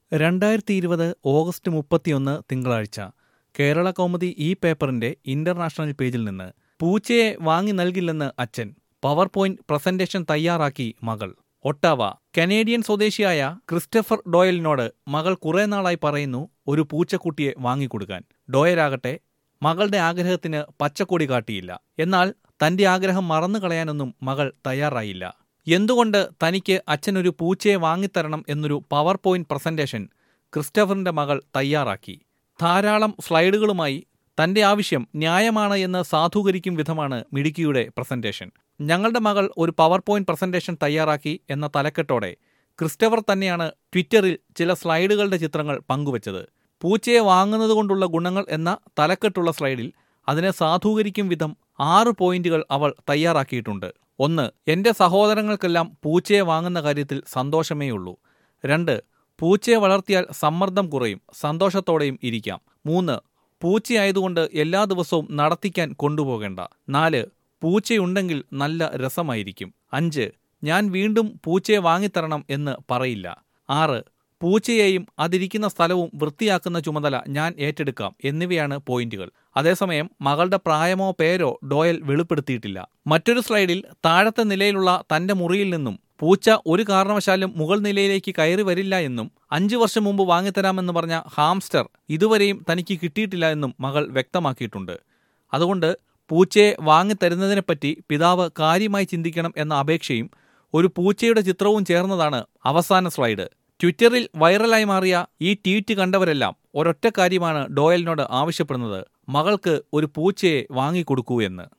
രണ്ടായിരത്തി ഇരുപത് ഓഗസ്റ്റ് മുപ്പത്തിയൊന്ന് തിങ്കളാഴ്ച കേരള കൗമുദി ഈ പേപ്പറിന്റെ ഇന്റർനാഷണൽ പേജിൽ നിന്ന് പൂച്ചയെ വാങ്ങി നൽകില്ലെന്ന് അച്ഛൻ പവർ പോയിന്റ് പ്രസന്റേഷൻ തയ്യാറാക്കി മകൾ ഒട്ടാവ കനേഡിയൻ സ്വദേശിയായ ക്രിസ്റ്റഫർ ഡോയലിനോട് മകൾ കുറെ നാളായി പറയുന്നു ഒരു പൂച്ചക്കുട്ടിയെ വാങ്ങിക്കൊടുക്കാൻ ഡോയലാകട്ടെ മകളുടെ ആഗ്രഹത്തിന് പച്ചക്കൊടി കാട്ടിയില്ല എന്നാൽ തന്റെ ആഗ്രഹം മറന്നു കളയാനൊന്നും മകൾ തയ്യാറായില്ല എന്തുകൊണ്ട് തനിക്ക് അച്ഛനൊരു പൂച്ചയെ വാങ്ങിത്തരണം എന്നൊരു പവർ പോയിന്റ് പ്രസന്റേഷൻ ക്രിസ്റ്റഫറിന്റെ മകൾ തയ്യാറാക്കി ധാരാളം സ്ലൈഡുകളുമായി തന്റെ ആവശ്യം ന്യായമാണ് എന്ന് സാധൂകരിക്കും വിധമാണ് മിടുക്കിയുടെ പ്രസന്റേഷൻ ഞങ്ങളുടെ മകൾ ഒരു പവർ പോയിന്റ് പ്രസന്റേഷൻ തയ്യാറാക്കി എന്ന തലക്കെട്ടോടെ ക്രിസ്റ്റഫർ തന്നെയാണ് ട്വിറ്ററിൽ ചില സ്ലൈഡുകളുടെ ചിത്രങ്ങൾ പങ്കുവച്ചത് പൂച്ചയെ വാങ്ങുന്നതുകൊണ്ടുള്ള ഗുണങ്ങൾ എന്ന തലക്കെട്ടുള്ള സ്ലൈഡിൽ അതിനെ സാധൂകരിക്കും വിധം ആറ് പോയിന്റുകൾ അവൾ തയ്യാറാക്കിയിട്ടുണ്ട് ഒന്ന് എന്റെ സഹോദരങ്ങൾക്കെല്ലാം പൂച്ചയെ വാങ്ങുന്ന കാര്യത്തിൽ സന്തോഷമേയുള്ളൂ രണ്ട് പൂച്ചയെ വളർത്തിയാൽ സമ്മർദ്ദം കുറയും സന്തോഷത്തോടെയും ഇരിക്കാം മൂന്ന് പൂച്ചയായതുകൊണ്ട് എല്ലാ ദിവസവും നടത്തിക്കാൻ കൊണ്ടുപോകേണ്ട നാല് പൂച്ചയുണ്ടെങ്കിൽ നല്ല രസമായിരിക്കും അഞ്ച് ഞാൻ വീണ്ടും പൂച്ചയെ വാങ്ങിത്തരണം എന്ന് പറയില്ല ആറ് പൂച്ചയെയും അതിരിക്കുന്ന സ്ഥലവും വൃത്തിയാക്കുന്ന ചുമതല ഞാൻ ഏറ്റെടുക്കാം എന്നിവയാണ് പോയിന്റുകൾ അതേസമയം മകളുടെ പ്രായമോ പേരോ ഡോയൽ വെളിപ്പെടുത്തിയിട്ടില്ല മറ്റൊരു സ്ലൈഡിൽ താഴത്തെ നിലയിലുള്ള തന്റെ മുറിയിൽ നിന്നും പൂച്ച ഒരു കാരണവശാലും മുകൾ നിലയിലേക്ക് കയറി വരില്ല എന്നും അഞ്ചു വർഷം മുമ്പ് വാങ്ങിത്തരാമെന്ന് പറഞ്ഞ ഹാംസ്റ്റർ ഇതുവരെയും തനിക്ക് കിട്ടിയിട്ടില്ല എന്നും മകൾ വ്യക്തമാക്കിയിട്ടുണ്ട് അതുകൊണ്ട് പൂച്ചയെ വാങ്ങിത്തരുന്നതിനെപ്പറ്റി പിതാവ് കാര്യമായി ചിന്തിക്കണം എന്ന അപേക്ഷയും ഒരു പൂച്ചയുടെ ചിത്രവും ചേർന്നതാണ് അവസാന സ്ലൈഡ് ട്വിറ്ററിൽ വൈറലായി മാറിയ ഈ ട്വീറ്റ് കണ്ടവരെല്ലാം ഒരൊറ്റ കാര്യമാണ് ഡോയലിനോട് ആവശ്യപ്പെടുന്നത് മകൾക്ക് ഒരു പൂച്ചയെ വാങ്ങിക്കൊടുക്കൂ എന്ന്